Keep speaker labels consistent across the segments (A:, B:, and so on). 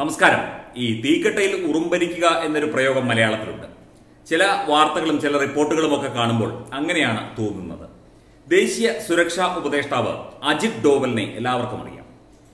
A: നമസ്കാരം ഈ തീക്കട്ടയിൽ ഉറുമ്പരിക്കുക എന്നൊരു പ്രയോഗം മലയാളത്തിലുണ്ട് ചില വാർത്തകളും ചില റിപ്പോർട്ടുകളും ഒക്കെ കാണുമ്പോൾ അങ്ങനെയാണ് തോന്നുന്നത് ദേശീയ സുരക്ഷാ ഉപദേഷ്ടാവ് അജിത് ഡോവലിനെ എല്ലാവർക്കും അറിയാം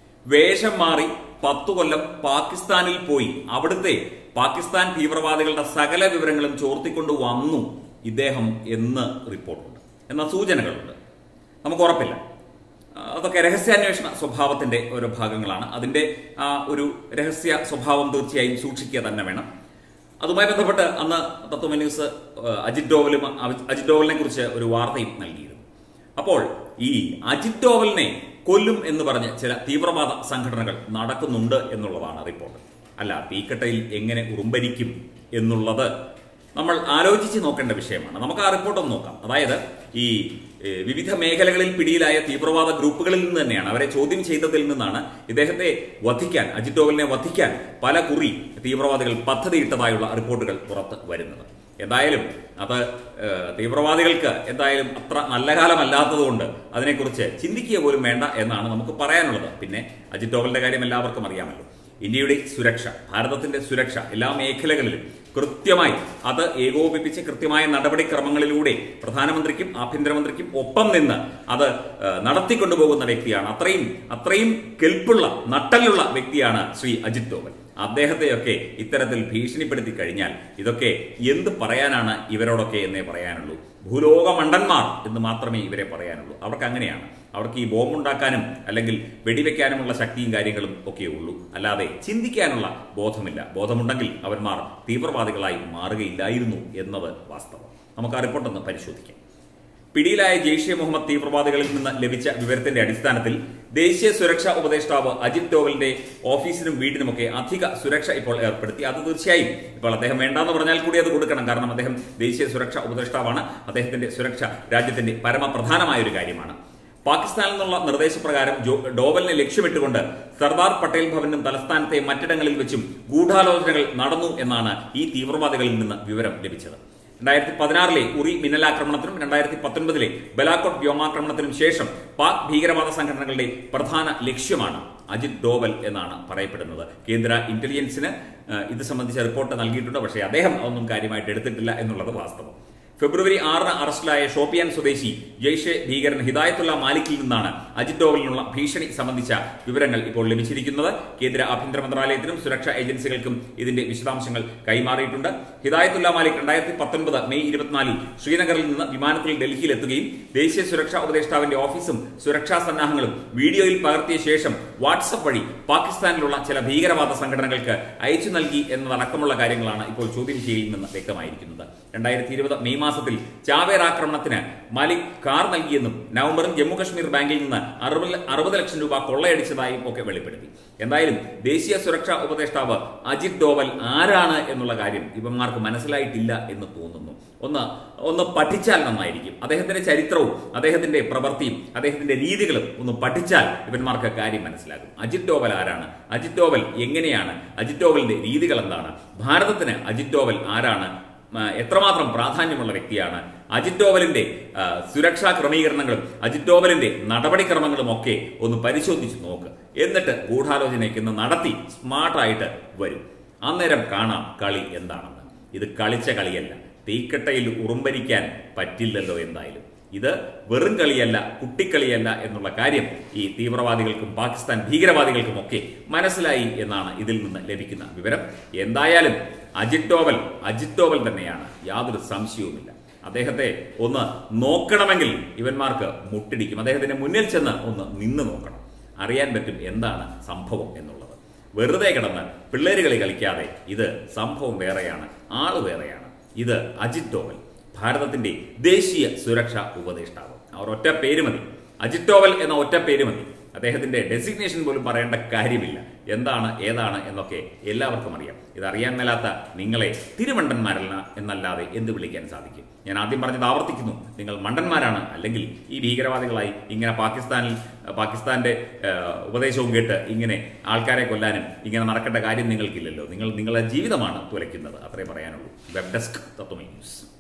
A: വേഷം മാറി പത്തു കൊല്ലം പാകിസ്ഥാനിൽ പോയി അവിടുത്തെ പാകിസ്ഥാൻ തീവ്രവാദികളുടെ സകല വിവരങ്ങളും ചോർത്തിക്കൊണ്ട് വന്നു ഇദ്ദേഹം എന്ന് റിപ്പോർട്ടുണ്ട് എന്ന സൂചനകളുണ്ട് നമുക്ക് ഉറപ്പില്ല ആ, അതൊക്കെ രഹസ്യാന്വേഷണ സ്വഭാവത്തിന്റെ ഓരോ ഭാഗങ്ങളാണ് അതിന്റെ ആ ഒരു രഹസ്യ സ്വഭാവം തീർച്ചയായും സൂക്ഷിക്കുക തന്നെ വേണം അതുമായി ബന്ധപ്പെട്ട് അന്ന് തത്വമ ന്യൂസ് ആ, അജിത് ഡോവലും അജിത് ഡോവലിനെ കുറിച്ച് ഒരു വാർത്തയും നൽകിയിരുന്നു അപ്പോൾ ഈ അജിത് ഡോവലിനെ കൊല്ലും എന്ന് പറഞ്ഞ് ചില തീവ്രവാദ സംഘടനകൾ നടക്കുന്നുണ്ട് എന്നുള്ളതാണ് റിപ്പോർട്ട് അല്ല തീക്കട്ടയിൽ എങ്ങനെ ഉറുമ്പരിക്കും എന്നുള്ളത് നമ്മൾ ആലോചിച്ച് നോക്കേണ്ട വിഷയമാണ് നമുക്ക് ആ റിപ്പോർട്ട് ഒന്ന് നോക്കാം അതായത് ഈ ഏ, വിവിധ മേഖലകളിൽ പിടിയിലായ തീവ്രവാദ ഗ്രൂപ്പുകളിൽ നിന്ന് തന്നെയാണ് അവരെ ചോദ്യം ചെയ്തതിൽ നിന്നാണ് ഇദ്ദേഹത്തെ വധിക്കാൻ അജിത് ഡോവലിനെ വധിക്കാൻ പല കുറി തീവ്രവാദികൾ പദ്ധതിയിട്ടതായുള്ള റിപ്പോർട്ടുകൾ പുറത്ത് വരുന്നത് എന്തായാലും അത് ഏ, തീവ്രവാദികൾക്ക് എന്തായാലും അത്ര നല്ല കാലമല്ലാത്തതുകൊണ്ട് അതിനെക്കുറിച്ച് ചിന്തിക്കുക പോലും വേണ്ട എന്നാണ് നമുക്ക് പറയാനുള്ളത് പിന്നെ അജിത് ഡോവലിന്റെ കാര്യം എല്ലാവർക്കും അറിയാമല്ലോ ഇന്ത്യയുടെ സുരക്ഷ ഭാരതത്തിന്റെ സുരക്ഷ എല്ലാ മേഖലകളിലും കൃത്യമായി അത് ഏകോപിപ്പിച്ച് കൃത്യമായ നടപടിക്രമങ്ങളിലൂടെ പ്രധാനമന്ത്രിക്കും ആഭ്യന്തരമന്ത്രിക്കും ഒപ്പം നിന്ന് അത് ഏഹ്, നടത്തിക്കൊണ്ടുപോകുന്ന വ്യക്തിയാണ് അത്രയും അത്രയും കെൽപ്പുള്ള നട്ടലുള്ള വ്യക്തിയാണ് ശ്രീ അജിത് ഡോവൽ അദ്ദേഹത്തെയൊക്കെ ഇത്തരത്തിൽ ഭീഷണിപ്പെടുത്തി കഴിഞ്ഞാൽ ഇതൊക്കെ എന്ത് പറയാനാണ് ഇവരോടൊക്കെ എന്നേ പറയാനുള്ളൂ ഭൂലോക മണ്ടന്മാർ എന്ന് മാത്രമേ ഇവരെ പറയാനുള്ളൂ അവർക്ക് അങ്ങനെയാണ് അവർക്ക് ഈ ബോംബുണ്ടാക്കാനും അല്ലെങ്കിൽ വെടിവെക്കാനുമുള്ള ശക്തിയും കാര്യങ്ങളും ഒക്കെ ഉള്ളൂ അല്ലാതെ ചിന്തിക്കാനുള്ള ബോധമില്ല ബോധമുണ്ടെങ്കിൽ അവന്മാർ തീവ്രവാദികളായി മാറുകയില്ലായിരുന്നു എന്നത് വാസ്തവം നമുക്ക് ആ റിപ്പോർട്ടൊന്ന് പരിശോധിക്കാം പിടിയിലായ ജെയ്ഷെ മുഹമ്മദ് തീവ്രവാദികളിൽ നിന്ന് ലഭിച്ച വിവരത്തിന്റെ അടിസ്ഥാനത്തിൽ ദേശീയ സുരക്ഷാ ഉപദേഷ്ടാവ് അജിത് ഡോവലിന്റെ ഓഫീസിനും വീടിനുമൊക്കെ അധിക സുരക്ഷ ഇപ്പോൾ ഏർപ്പെടുത്തി അത് തീർച്ചയായും ഇപ്പോൾ അദ്ദേഹം വേണ്ടാന്ന് പറഞ്ഞാൽ കൂടി അത് കൊടുക്കണം കാരണം അദ്ദേഹം ദേശീയ സുരക്ഷാ ഉപദേഷ്ടാവാണ് അദ്ദേഹത്തിന്റെ സുരക്ഷ രാജ്യത്തിന്റെ പരമപ്രധാനമായ ഒരു കാര്യമാണ് പാകിസ്ഥാനിൽ നിന്നുള്ള നിർദ്ദേശപ്രകാരം ജോ- ഡോവലിനെ ലക്ഷ്യമിട്ടുകൊണ്ട് സർദാർ പട്ടേൽ ഭവനും തലസ്ഥാനത്തെ മറ്റിടങ്ങളിൽ വെച്ചും ഗൂഢാലോചനകൾ നടന്നു എന്നാണ് ഈ തീവ്രവാദികളിൽ നിന്ന് വിവരം ലഭിച്ചത് രണ്ടായിരത്തി പതിനാറിലെ ഉറി മിന്നലാക്രമണത്തിനും രണ്ടായിരത്തി പത്തൊൻപതിലെ ബലാക്കോട്ട് വ്യോമാക്രമണത്തിനും ശേഷം പാക് ഭീകരവാദ സംഘടനകളുടെ പ്രധാന ലക്ഷ്യമാണ് അജിത് ഡോവൽ എന്നാണ് പറയപ്പെടുന്നത് കേന്ദ്ര ഇന്റലിജൻസിന് ഏഹ്, ഇത് സംബന്ധിച്ച റിപ്പോർട്ട് നൽകിയിട്ടുണ്ട് പക്ഷേ അദ്ദേഹം അതൊന്നും കാര്യമായിട്ട് എടുത്തിട്ടില്ല എന്നുള്ളത് വാസ്തവം ഫെബ്രുവരി ആറിന് അറസ്റ്റിലായ ഷോപ്പിയാൻ സ്വദേശി ജെയ്ഷെ ഭീകരൻ ഹിദായത്തുള്ള മാലിക്കിൽ നിന്നാണ് അജിത് ഡോവലിനുള്ള ഭീഷണി സംബന്ധിച്ച വിവരങ്ങൾ ഇപ്പോൾ ലഭിച്ചിരിക്കുന്നത് കേന്ദ്ര ആഭ്യന്തര മന്ത്രാലയത്തിനും സുരക്ഷാ ഏജൻസികൾക്കും ഇതിന്റെ വിശദാംശങ്ങൾ കൈമാറിയിട്ടുണ്ട് ഹിദായത്തുള്ള മാലിക് രണ്ടായിരത്തി പത്തൊൻപത് മെയ് ഇരുപത്തിനാലിൽ ശ്രീനഗറിൽ നിന്ന് വിമാനത്തിൽ ഡൽഹിയിൽ എത്തുകയും ദേശീയ സുരക്ഷാ ഉപദേഷ്ടാവിന്റെ ഓഫീസും സുരക്ഷാ സന്നാഹങ്ങളും വീഡിയോയിൽ പകർത്തിയ ശേഷം വാട്സപ്പ് വഴി പാകിസ്ഥാനിലുള്ള ചില ഭീകരവാദ സംഘടനകൾക്ക് അയച്ചു നൽകി എന്നതടക്കമുള്ള കാര്യങ്ങളാണ് ഇപ്പോൾ ചോദ്യം ചെയ്യലിൽ നിന്ന് വ്യക്തമായിരിക്കുന്നത് രണ്ടായിരത്തി ഇരുപത് മെയ് മാസത്തിൽ ചാവേർ ആക്രമണത്തിന് മാലിക് കാർ നൽകിയെന്നും നവംബറിൽ ജമ്മു കശ്മീർ ബാങ്കിൽ നിന്ന് അറുപത് അറുപത് ലക്ഷം രൂപ കൊള്ളയടിച്ചതായും ഒക്കെ വെളിപ്പെടുത്തി എന്തായാലും ദേശീയ സുരക്ഷാ ഉപദേഷ്ടാവ് അജിത് ഡോവൽ ആരാണ് എന്നുള്ള കാര്യം ഇവന്മാർക്ക് മനസ്സിലായിട്ടില്ല എന്ന് തോന്നുന്നു ഒന്ന് ഒന്ന് പഠിച്ചാൽ നന്നായിരിക്കും അദ്ദേഹത്തിന്റെ ചരിത്രവും അദ്ദേഹത്തിന്റെ പ്രവൃത്തിയും അദ്ദേഹത്തിന്റെ രീതികളും ഒന്ന് പഠിച്ചാൽ ഇവന്മാർക്ക് കാര്യം മനസ്സിലാകും അജിത് ഡോവൽ ആരാണ് അജിത് ഡോവൽ എങ്ങനെയാണ് അജിത് ഡോവലിന്റെ രീതികൾ എന്താണ് ഭാരതത്തിന് അജിത് ഡോവൽ ആരാണ് ആ, എത്രമാത്രം പ്രാധാന്യമുള്ള വ്യക്തിയാണ് അജിത് ഡോവലിന്റെ ആ, സുരക്ഷാ ക്രമീകരണങ്ങളും അജിത് ഡോവലിന്റെ നടപടിക്രമങ്ങളും ഒക്കെ ഒന്ന് പരിശോധിച്ച് നോക്ക് എന്നിട്ട് ഗൂഢാലോചനയ്ക്ക് ഒന്ന് നടത്തി സ്മാർട്ടായിട്ട് വരും അന്നേരം കാണാം കളി എന്താണെന്ന് ഇത് കളിച്ച കളിയല്ല തീക്കട്ടയിൽ ഉറുമ്പരിക്കാൻ പറ്റില്ലല്ലോ എന്തായാലും ഇത് വെറും കളിയല്ല കുട്ടിക്കളിയല്ല എന്നുള്ള കാര്യം ഈ തീവ്രവാദികൾക്കും പാകിസ്ഥാൻ ഭീകരവാദികൾക്കും ഒക്കെ മനസ്സിലായി എന്നാണ് ഇതിൽ നിന്ന് ലഭിക്കുന്ന വിവരം എന്തായാലും അജിത് ഡോവൽ അജിത് ഡോവൽ തന്നെയാണ് യാതൊരു സംശയവുമില്ല അദ്ദേഹത്തെ ഒന്ന് നോക്കണമെങ്കിൽ ഇവന്മാർക്ക് മുട്ടിടിക്കും അദ്ദേഹത്തിന്റെ മുന്നിൽ ചെന്ന് ഒന്ന് നിന്ന് നോക്കണം അറിയാൻ പറ്റും എന്താണ് സംഭവം എന്നുള്ളത് വെറുതെ കിടന്ന് പിള്ളേര് കളി കളിക്കാതെ ഇത് സംഭവം വേറെയാണ് ആള് വേറെയാണ് ഇത് അജിത് ഡോവൽ ഭാരതത്തിന്റെ ദേശീയ സുരക്ഷാ ഉപദേഷ്ടാവ് അവർ ഒറ്റ പേര് മതി അജിത് ഡോവൽ എന്ന ഒറ്റ പേര് മതി അദ്ദേഹത്തിന്റെ ഡെസിഗ്നേഷൻ പോലും പറയേണ്ട കാര്യമില്ല എന്താണ് ഏതാണ് എന്നൊക്കെ എല്ലാവർക്കും അറിയാം ഇത് അറിയാൻ മേലാത്ത നിങ്ങളെ തിരുമണ്ടന്മാരല്ല എന്നല്ലാതെ എന്ത് വിളിക്കാൻ സാധിക്കും ഞാൻ ആദ്യം പറഞ്ഞത് ആവർത്തിക്കുന്നു നിങ്ങൾ മണ്ടന്മാരാണ് അല്ലെങ്കിൽ ഈ ഭീകരവാദികളായി ഇങ്ങനെ പാകിസ്ഥാനിൽ പാകിസ്ഥാന്റെ ഏഹ്, ഉപദേശവും കേട്ട് ഇങ്ങനെ ആൾക്കാരെ കൊല്ലാനും ഇങ്ങനെ നടക്കേണ്ട കാര്യം നിങ്ങൾക്കില്ലല്ലോ നിങ്ങൾ നിങ്ങളുടെ ജീവിതമാണ് തുലയ്ക്കുന്നത് അത്രേ പറയാനുള്ളൂ വെബ് ഡെസ്ക് തത്വമേ ന്യൂസ്